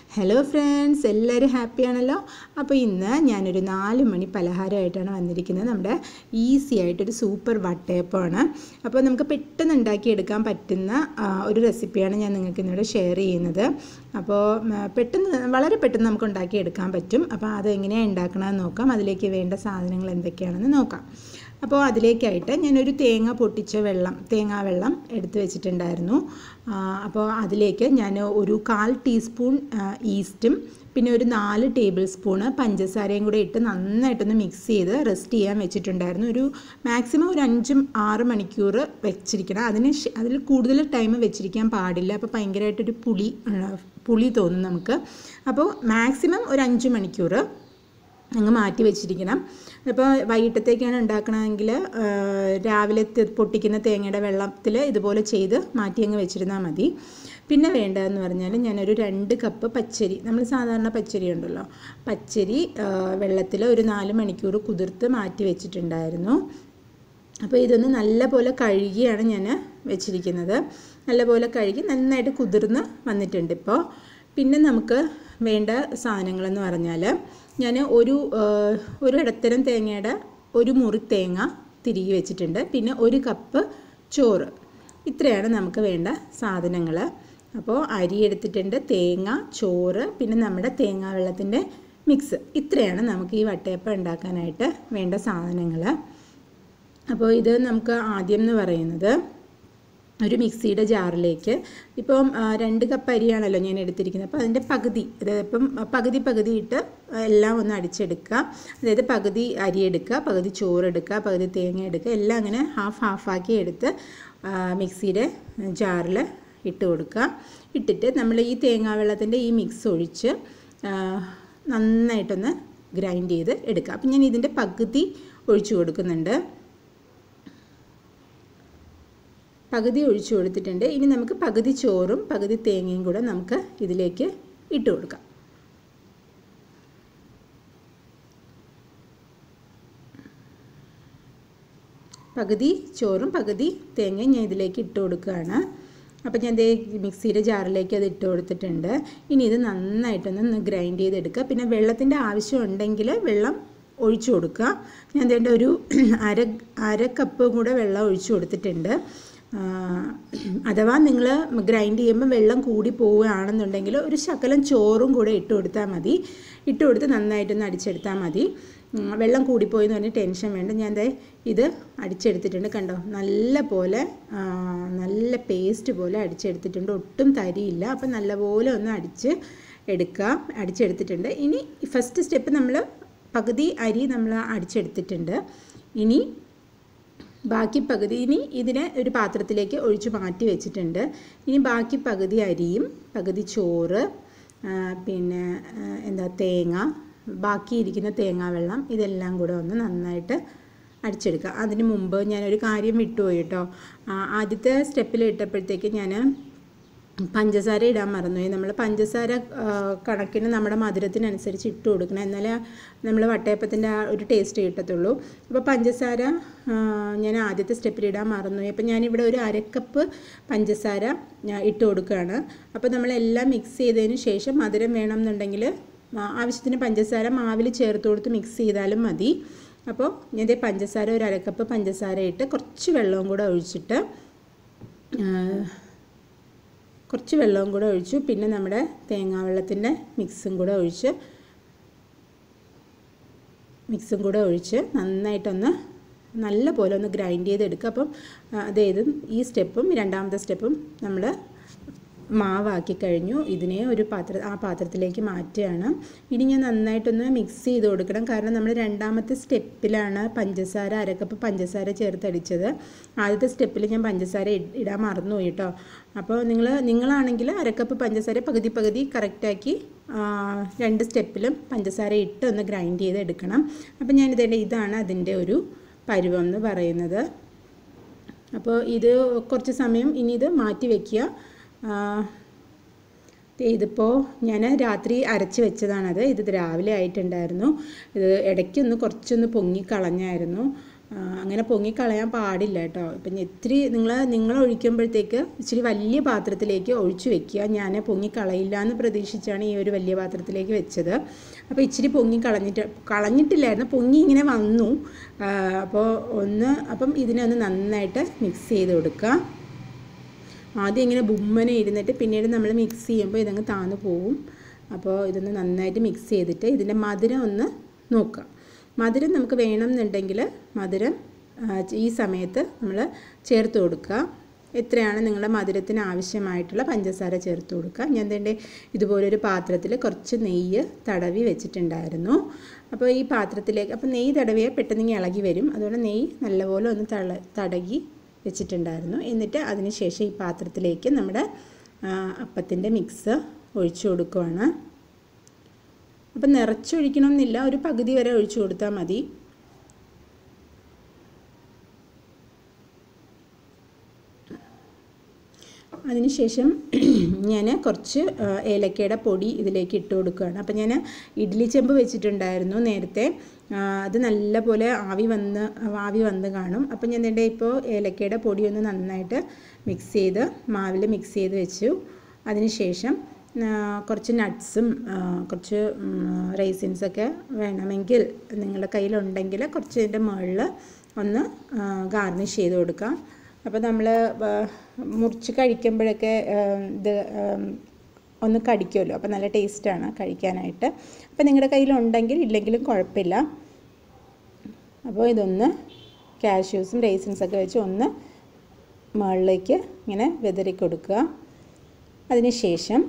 hello friends എല്ലാവരും happy ആണല്ലോ അപ്പോൾ ഇന്ന് ഞാനൊരു നാല് മണി പലഹാരമായിട്ടാണ് വന്നിരിക്കുന്നത് നമ്മുടെ ഈസി ആയിട്ടൊരു സൂപ്പർ വട്ടയപ്പമാണ് അപ്പോൾ നമുക്ക് പെട്ടെന്ന് ഉണ്ടാക്കിയെടുക്കാൻ പറ്റുന്ന ആ, ഒരു റെസിപ്പിയാണ് ഞാൻ നിങ്ങൾക്ക് ഇന്നിവിടെ ഷെയർ ചെയ്യുന്നത് അപ്പോൾ ഉം, പെട്ടെന്ന് വളരെ പെട്ടെന്ന് നമുക്ക് ഉണ്ടാക്കിയെടുക്കാൻ പറ്റും അപ്പോൾ അത് എങ്ങനെയാണ് ഉണ്ടാക്കണമെന്ന് നോക്കാം അതിലേക്ക് വേണ്ട സാധനങ്ങൾ എന്തൊക്കെയാണെന്ന് നോക്കാം അപ്പോൾ അതിലേക്കായിട്ട് ഞാനൊരു തേങ്ങ പൊട്ടിച്ച വെള്ളം തേങ്ങാ വെള്ളം എടുത്ത് വെച്ചിട്ടുണ്ടായിരുന്നു ആ, അപ്പോൾ അതിലേക്ക് ഞാൻ ഒരു കാൽ ടീസ്പൂൺ ആ, ഈസ്റ്റും പിന്നെ ഒരു നാല് ടേബിൾ സ്പൂണ് പഞ്ചസാരയും കൂടെ ഇട്ട് നന്നായിട്ടൊന്ന് മിക്സ് ചെയ്ത് റെസ്റ്റ് ചെയ്യാൻ വെച്ചിട്ടുണ്ടായിരുന്നു ഒരു മാക്സിമം ഒരു അഞ്ചും ആറ് മണിക്കൂർ വെച്ചിരിക്കണം അതിന് ശേ- അതിൽ കൂടുതൽ ടൈം വെച്ചിരിക്കാൻ പാടില്ല അപ്പോൾ ഭയങ്കരമായിട്ടൊരു പുളി ആ, പുളി തോന്നും നമുക്ക് അപ്പോൾ മാക്സിമം ഒരു അഞ്ച് മണിക്കൂർ അങ്ങ് മാറ്റി വെച്ചിരിക്കണം ഇപ്പോൾ വൈകിട്ടത്തേക്കാണ് ഉണ്ടാക്കണമെങ്കിൽ രാവിലെ തെ- പൊട്ടിക്കുന്ന തേങ്ങയുടെ വെള്ളത്തിൽ ഇതുപോലെ ചെയ്ത് മാറ്റി അങ്ങ് വെച്ചിരുന്നാൽ മതി പിന്നെ വേണ്ടതെന്ന് പറഞ്ഞാൽ ഞാനൊരു രണ്ട് കപ്പ് പച്ചരി നമ്മൾ സാധാരണ പച്ചരി ഉണ്ടല്ലോ പച്ചരി വെള്ളത്തിൽ ഒരു നാല് മണിക്കൂർ കുതിർത്ത് മാറ്റി വെച്ചിട്ടുണ്ടായിരുന്നു അപ്പോൾ ഇതൊന്ന് നല്ലപോലെ കഴുകിയാണ് ഞാൻ വെച്ചിരിക്കുന്നത് നല്ലപോലെ കഴുകി നന്നായിട്ട് കുതിർന്ന് വന്നിട്ടുണ്ട് ഇപ്പോൾ പിന്നെ നമുക്ക് വേണ്ട സാധനങ്ങളെന്ന് പറഞ്ഞാൽ ഞാൻ ഒരു ആ, ഒരു ഇടത്തരം തേങ്ങയുടെ ഒരു മുറി തേങ്ങ തിരികെ വെച്ചിട്ടുണ്ട് പിന്നെ ഒരു കപ്പ് ചോറ് ഇത്രയാണ് നമുക്ക് വേണ്ട സാധനങ്ങൾ അപ്പോൾ അരി എടുത്തിട്ടുണ്ട് തേങ്ങ ചോറ് പിന്നെ നമ്മുടെ തേങ്ങാ വെള്ളത്തിൻ്റെ മിക്സ് ഇത്രയാണ് നമുക്ക് ഈ വട്ടയപ്പം ഉണ്ടാക്കാനായിട്ട് വേണ്ട സാധനങ്ങൾ അപ്പോൾ ഇത് നമുക്ക് ആദ്യം എന്ന് പറയുന്നത് ഒരു മിക്സിയുടെ ജാറിലേക്ക് ഇപ്പം ആ, രണ്ട് കപ്പ് അരിയാണല്ലോ ഞാൻ എടുത്തിരിക്കുന്നത് അപ്പോൾ അതിൻ്റെ പകുതി അതായത് ഇപ്പം പകുതി പകുതി ഇട്ട് എല്ലാം ഒന്ന് അടിച്ചെടുക്കുക അതായത് പകുതി അരി എടുക്കുക പകുതി ചോറ് എടുക്കുക പകുതി തേങ്ങ എടുക്കുക എല്ലാം അങ്ങനെ ഹാഫ് ഹാഫാക്കി എടുത്ത് ആ, മിക്സിയുടെ ജാറിൽ ഇട്ട് കൊടുക്കുക ഇട്ടിട്ട് നമ്മൾ ഈ തേങ്ങാ വെള്ളത്തിൻ്റെ ഈ മിക്സ് ഒഴിച്ച് ആ, നന്നായിട്ടൊന്ന് ഗ്രൈൻഡ് ചെയ്ത് എടുക്കുക അപ്പം ഞാൻ ഇതിൻ്റെ പകുതി ഒഴിച്ചു കൊടുക്കുന്നുണ്ട് പകുതി ഒഴിച്ചു കൊടുത്തിട്ടുണ്ട് ഇനി നമുക്ക് പകുതി ചോറും പകുതി തേങ്ങയും കൂടെ നമുക്ക് ഇതിലേക്ക് ഇട്ട് കൊടുക്കാം പകുതി ചോറും പകുതി തേങ്ങയും ഞാൻ ഇതിലേക്ക് ഇട്ട് കൊടുക്കുകയാണ് അപ്പോൾ ഞാൻ ദേ മിക്സിയുടെ ജാറിലേക്ക് അത് ഇട്ട് കൊടുത്തിട്ടുണ്ട് ഇനി ഇത് നന്നായിട്ടൊന്ന് ഗ്രൈൻഡ് ചെയ്തെടുക്കുക പിന്നെ വെള്ളത്തിൻ്റെ ആവശ്യം ഉണ്ടെങ്കിൽ വെള്ളം ഒഴിച്ചു കൊടുക്കുക ഞാൻ വേണ്ട ഒരു അര അര കപ്പ് കൂടെ വെള്ളം ഒഴിച്ചു കൊടുത്തിട്ടുണ്ട് ആ, അഥവാ നിങ്ങൾ ഗ്രൈൻഡ് ചെയ്യുമ്പോൾ വെള്ളം കൂടി പോവുകയാണെന്നുണ്ടെങ്കിൽ ഒരു ശകലം ചോറും കൂടെ ഇട്ട് കൊടുത്താൽ മതി ഇട്ട് കൊടുത്ത് നന്നായിട്ടൊന്ന് അടിച്ചെടുത്താൽ മതി ഉം, വെള്ളം കൂടിപ്പോയി എന്ന് പറഞ്ഞ് ടെൻഷൻ വേണ്ട ഞാൻ ദേ ഇത് അടിച്ചെടുത്തിട്ടുണ്ട് കണ്ടോ നല്ല പോലെ ആ, നല്ല പേസ്റ്റ് പോലെ അടിച്ചെടുത്തിട്ടുണ്ട് ഒട്ടും തരിയില്ല അപ്പം നല്ലപോലെ ഒന്ന് അടിച്ച് എടുക്കുക അടിച്ചെടുത്തിട്ടുണ്ട് ഇനി ഫസ്റ്റ് സ്റ്റെപ്പ് നമ്മൾ പകുതി അരി നമ്മൾ അടിച്ചെടുത്തിട്ടുണ്ട് ഇനി ബാക്കി പകുതി ഇനി ഇതിനെ ഒരു പാത്രത്തിലേക്ക് ഒഴിച്ച് മാറ്റി വെച്ചിട്ടുണ്ട് ഇനി ബാക്കി പകുതി അരിയും പകുതി ചോറ് ആ, പിന്നെ ആ, എന്താ തേങ്ങ ബാക്കി ഇരിക്കുന്ന തേങ്ങാ വെള്ളം ഇതെല്ലാം കൂടെ ഒന്ന് നന്നായിട്ട് അടിച്ചെടുക്കുക അതിന് മുമ്പ് ഞാനൊരു കാര്യം വിട്ടുപോയി കേട്ടോ ആ, ആദ്യത്തെ സ്റ്റെപ്പിൽ ഇട്ടപ്പോഴത്തേക്ക് ഞാൻ പഞ്ചസാര ഇടാൻ മറന്നുപോയി നമ്മൾ പഞ്ചസാര ആ, കണക്കിന് നമ്മുടെ മധുരത്തിനനുസരിച്ച് ഇട്ട് കൊടുക്കണം എന്നാലേ നമ്മൾ വട്ടയപ്പത്തിൻ്റെ ആ ഒരു ടേസ്റ്റ് കിട്ടത്തുള്ളൂ അപ്പോൾ പഞ്ചസാര ആ, ഞാൻ ആദ്യത്തെ സ്റ്റെപ്പിൽ ഇടാൻ മറന്നുപോയി അപ്പോൾ ഞാനിവിടെ ഒരു അരക്കപ്പ് പഞ്ചസാര ഞാൻ ഇട്ട് കൊടുക്കുകയാണ് അപ്പോൾ നമ്മളെല്ലാം മിക്സ് ചെയ്തതിന് ശേഷം മധുരം വേണമെന്നുണ്ടെങ്കിൽ ആ, ആവശ്യത്തിന് പഞ്ചസാര മാവിൽ ചേർത്ത് കൊടുത്ത് മിക്സ് ചെയ്താലും മതി അപ്പോൾ ഞാൻ ദേ പഞ്ചസാര ഒരു അരക്കപ്പ് പഞ്ചസാര ഇട്ട് കുറച്ച് വെള്ളവും കൂടെ ഒഴിച്ചിട്ട് ആ, കുറച്ച് വെള്ളവും കൂടെ ഒഴിച്ചു പിന്നെ നമ്മുടെ തേങ്ങാ വെള്ളത്തിൻ്റെ മിക്സും കൂടെ ഒഴിച്ച് മിക്സും കൂടെ ഒഴിച്ച് നന്നായിട്ടൊന്ന് നല്ല പോലെ ഒന്ന് ഗ്രൈൻഡ് ചെയ്തെടുക്കുക അപ്പം ആ, അതായത് ഈ സ്റ്റെപ്പും രണ്ടാമത്തെ സ്റ്റെപ്പും നമ്മൾ മാവാക്കി കഴിഞ്ഞു ഇതിനെ ഒരു പാത്ര ആ പാത്രത്തിലേക്ക് മാറ്റുകയാണ് ഇനി ഞാൻ നന്നായിട്ടൊന്ന് മിക്സ് ചെയ്ത് കൊടുക്കണം കാരണം നമ്മൾ രണ്ടാമത്തെ സ്റ്റെപ്പിലാണ് പഞ്ചസാര അരക്കപ്പ് പഞ്ചസാര ചേർത്തടിച്ചത് ആദ്യത്തെ സ്റ്റെപ്പിൽ ഞാൻ പഞ്ചസാര ഇ- ഇടാൻ മറന്നുപോയി കേട്ടോ അപ്പോൾ നിങ്ങൾ നിങ്ങളാണെങ്കിൽ അരക്കപ്പ് പഞ്ചസാര പകുതി പകുതി കറക്റ്റാക്കി രണ്ട് സ്റ്റെപ്പിലും പഞ്ചസാര ഇട്ട് ഒന്ന് ഗ്രൈൻഡ് ചെയ്ത് എടുക്കണം അപ്പോൾ ഞാനിതേണ്ട ഇതാണ് അതിൻ്റെ ഒരു പരുവം എന്ന് പറയുന്നത് അപ്പോൾ ഇത് കുറച്ച് സമയം ഇനി ഇത് മാറ്റി വയ്ക്കുക ആ, ദേ ഇതിപ്പോൾ ഞാൻ രാത്രി അരച്ച് വെച്ചതാണത് ഇത് രാവിലെ ആയിട്ടുണ്ടായിരുന്നു ഇത് ഇടയ്ക്കൊന്ന് കുറച്ചൊന്ന് പൊങ്ങി കളഞ്ഞായിരുന്നു ആ, അങ്ങനെ പൊങ്ങിക്കളയാൻ പാടില്ല കേട്ടോ ഇപ്പം ഇത്തിരി നിങ്ങൾ നിങ്ങൾ ഒഴിക്കുമ്പോഴത്തേക്ക് ഇച്ചിരി വലിയ പാത്രത്തിലേക്ക് ഒഴിച്ചു വെക്കുക ഞാൻ പൊങ്ങിക്കളയില്ല എന്ന് പ്രതീക്ഷിച്ചാണ് ഈ ഒരു വലിയ പാത്രത്തിലേക്ക് വെച്ചത് അപ്പോൾ ഇച്ചിരി പൊങ്ങി കളഞ്ഞിട്ട് കളഞ്ഞിട്ടില്ലായിരുന്നു പൊങ്ങി ഇങ്ങനെ വന്നു ആ, അപ്പോൾ ഒന്ന് അപ്പം ഇതിനെ ഒന്ന് നന്നായിട്ട് മിക്സ് ചെയ്ത് കൊടുക്കുക ആദ്യം ഇങ്ങനെ ബുമ്മനെ ഇരുന്നിട്ട് പിന്നീട് നമ്മൾ മിക്സ് ചെയ്യുമ്പോൾ ഇതങ്ങ് താന്നു പോവും അപ്പോൾ ഇതൊന്ന് നന്നായിട്ട് മിക്സ് ചെയ്തിട്ട് ഇതിൻ്റെ മധുരം ഒന്ന് നോക്കുക മധുരം നമുക്ക് വേണമെന്നുണ്ടെങ്കിൽ മധുരം ആ, ഈ സമയത്ത് നമ്മൾ ചേർത്ത് കൊടുക്കുക എത്രയാണ് നിങ്ങളുടെ മധുരത്തിന് ആവശ്യമായിട്ടുള്ള പഞ്ചസാര ചേർത്ത് കൊടുക്കുക ഞാൻ തന്നെ ഇതുപോലൊരു പാത്രത്തിൽ കുറച്ച് നെയ്യ് തടവി വെച്ചിട്ടുണ്ടായിരുന്നു അപ്പോൾ ഈ പാത്രത്തിലേക്ക് അപ്പോൾ നെയ്യ് തടവിയാൽ പെട്ടെന്ന് ഇങ്ങനെ ഇളകി വരും അതുകൊണ്ട് നെയ്യ് നല്ലപോലെ ഒന്ന് തള തടകി വെച്ചിട്ടുണ്ടായിരുന്നു എന്നിട്ട് അതിന് ശേഷം ഈ പാത്രത്തിലേക്ക് നമ്മുടെ അപ്പത്തിൻ്റെ മിക്സ് ഒഴിച്ചു കൊടുക്കുവാണ് അപ്പം നിറച്ചൊഴിക്കണമെന്നില്ല ഒരു പകുതി വരെ ഒഴിച്ചു കൊടുത്താൽ മതി അതിനുശേഷം ഞാൻ കുറച്ച് ആ, ഏലക്കയുടെ പൊടി ഇതിലേക്ക് ഇട്ട് കൊടുക്കുകയാണ് അപ്പം ഞാൻ ഇഡ്ഡലി ചെമ്പ് വെച്ചിട്ടുണ്ടായിരുന്നു നേരത്തെ ആ, അത് നല്ലപോലെ ആവി വന്ന് ആവി വന്ന് കാണും അപ്പം ഞാൻ എൻ്റെ ഇപ്പോൾ ഏലക്കയുടെ പൊടി ഒന്ന് നന്നായിട്ട് മിക്സ് ചെയ്ത് മാവിൽ മിക്സ് ചെയ്ത് വെച്ചു അതിനുശേഷം ആ, കുറച്ച് നട്ട്സും കുറച്ച് റൈസിൻസൊക്കെ വേണമെങ്കിൽ നിങ്ങളുടെ കയ്യിലുണ്ടെങ്കിൽ കുറച്ച് ഇതിൻ്റെ മുകളിൽ ഒന്ന് ഗാർണിഷ് ചെയ്ത് കൊടുക്കാം അപ്പോൾ നമ്മൾ മുറിച്ച് കഴിക്കുമ്പോഴൊക്കെ ആ, ഇത് ആ, ഒന്ന് കടിക്കുമല്ലോ അപ്പോൾ നല്ല ടേസ്റ്റാണ് കഴിക്കാനായിട്ട് അപ്പോൾ നിങ്ങളുടെ കയ്യിലുണ്ടെങ്കിൽ ഇല്ലെങ്കിലും കുഴപ്പമില്ല അപ്പോൾ ഇതൊന്ന് കാഷ്യൂസും റേസിൻസൊക്കെ വെച്ച് ഒന്ന് മുകളിലേക്ക് ഇങ്ങനെ വിതറി കൊടുക്കുക അതിനുശേഷം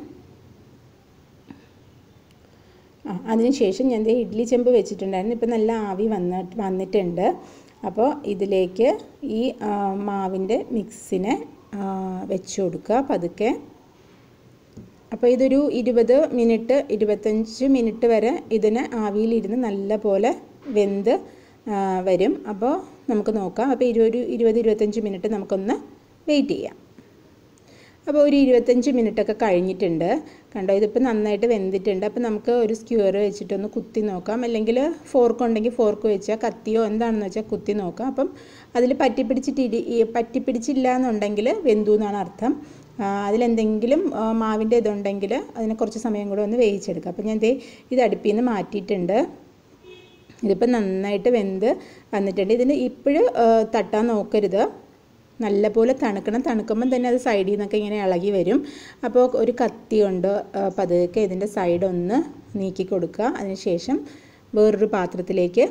ആ അതിനുശേഷം ഞാൻ ദേ ഇഡ്ഡലി ചെമ്പ് വെച്ചിട്ടുണ്ടായിരുന്നു ഇപ്പോൾ നല്ല ആവി വന്ന വന്നിട്ടുണ്ട് അപ്പോൾ ഇതിലേക്ക് ഈ ആ, മാവിൻ്റെ മിക്സിനെ ആ, വെച്ച് കൊടുക്കുക പതുക്കെ അപ്പോൾ ഇതൊരു ഇരുപത് മിനിറ്റ് ഇരുപത്തഞ്ച് മിനിറ്റ് വരെ ഇതിന് ആവിയിലിരുന്ന് നല്ല പോലെ വെന്ത് ആ, വരും അപ്പോൾ നമുക്ക് നോക്കാം അപ്പോൾ ഇരുപത് ഇരുപത് ഇരുപത്തഞ്ച് മിനിറ്റ് നമുക്കൊന്ന് വെയിറ്റ് ചെയ്യാം അപ്പോൾ ഒരു ഇരുപത്തഞ്ച് മിനിറ്റൊക്കെ കഴിഞ്ഞിട്ടുണ്ട് കണ്ടോ ഇതിപ്പോൾ നന്നായിട്ട് വെന്തിട്ടുണ്ട് അപ്പോൾ നമുക്ക് ഒരു സ്ക്യൂർ വെച്ചിട്ടൊന്ന് കുത്തി നോക്കാം അല്ലെങ്കിൽ ഫോർക്ക് ഉണ്ടെങ്കിൽ ഫോർക്ക് വെച്ചാൽ കത്തിയോ എന്താണെന്ന് വെച്ചാൽ കുത്തി നോക്കാം അപ്പം അതിൽ പറ്റിപ്പിടിച്ചിട്ട് ഇരി ഈ പറ്റിപ്പിടിച്ചില്ല എന്നുണ്ടെങ്കിൽ വെന്തു എന്നാണ് അർത്ഥം ആ, അതിലെന്തെങ്കിലും ആ, മാവിൻ്റെ ഇതുണ്ടെങ്കിൽ അതിനെ കുറച്ച് സമയം കൂടെ ഒന്ന് വേവിച്ചെടുക്കാം അപ്പോൾ ഞാൻ ദേ ഇത് അടുപ്പിൽ നിന്ന് മാറ്റിയിട്ടുണ്ട് ഇതിപ്പോൾ നന്നായിട്ട് വെന്ത് വന്നിട്ടുണ്ട് ഇതിന് ഇപ്പോഴും തട്ടാൻ നോക്കരുത് നല്ലപോലെ തണുക്കണം തണുക്കുമ്പം തന്നെ അത് സൈഡിൽ നിന്നൊക്കെ ഇങ്ങനെ ഇളകി വരും അപ്പോൾ ഒരു കത്തി കൊണ്ട് ആ, പതുക്കെ ഇതിൻ്റെ സൈഡ് ഒന്ന് നീക്കി കൊടുക്കുക അതിനുശേഷം വേറൊരു പാത്രത്തിലേക്ക്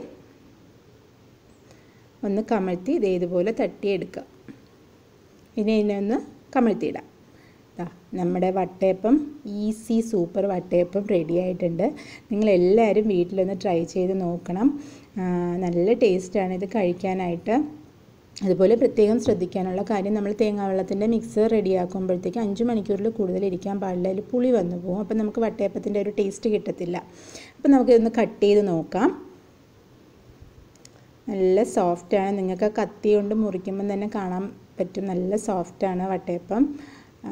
ഒന്ന് കമഴ്ത്തി ഇത് ഇതുപോലെ തട്ടിയെടുക്കുക ഇനി ഇതിനെ ഒന്ന് കമഴ്ത്തിയിടാം ദാ നമ്മുടെ വട്ടയപ്പം ഈസി സൂപ്പർ വട്ടയപ്പം റെഡി ആയിട്ടുണ്ട് നിങ്ങളെല്ലാവരും വീട്ടിലൊന്ന് ട്രൈ ചെയ്ത് നോക്കണം ആ, നല്ല ടേസ്റ്റാണ് ഇത് കഴിക്കാനായിട്ട് അതുപോലെ പ്രത്യേകം ശ്രദ്ധിക്കാനുള്ള കാര്യം നമ്മൾ തേങ്ങാവെള്ളത്തിൻ്റെ മിക്സ് റെഡിയാക്കുമ്പോഴത്തേക്ക് അഞ്ച് മണിക്കൂറിൽ കൂടുതൽ ഇരിക്കാൻ പാടില്ല അതിൽ പുളി വന്നു പോകും അപ്പം നമുക്ക് വട്ടയപ്പത്തിൻ്റെ ഒരു ടേസ്റ്റ് കിട്ടത്തില്ല അപ്പം നമുക്കിതൊന്ന് കട്ട് ചെയ്ത് നോക്കാം നല്ല സോഫ്റ്റാണ് നിങ്ങൾക്ക് കത്തി കൊണ്ട് മുറിക്കുമ്പം തന്നെ കാണാൻ പറ്റും നല്ല സോഫ്റ്റാണ് വട്ടയപ്പം ആ,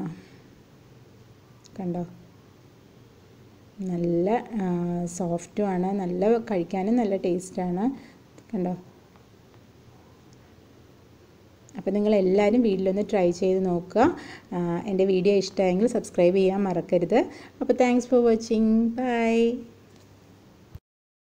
കണ്ടോ നല്ല സോഫ്റ്റുമാണ് നല്ല കഴിക്കാനും നല്ല ടേസ്റ്റാണ് കണ്ടോ അപ്പോൾ നിങ്ങൾ എല്ലാവരും വീട്ടിലൊന്ന് ട്രൈ ചെയ്ത് നോക്കുക ആ, എൻ്റെ വീഡിയോ ഇഷ്ടമായെങ്കിൽ സബ്സ്ക്രൈബ് ചെയ്യാൻ മറക്കരുത് അപ്പോൾ താങ്ക്സ് ഫോർ വാച്ചിങ് ബൈ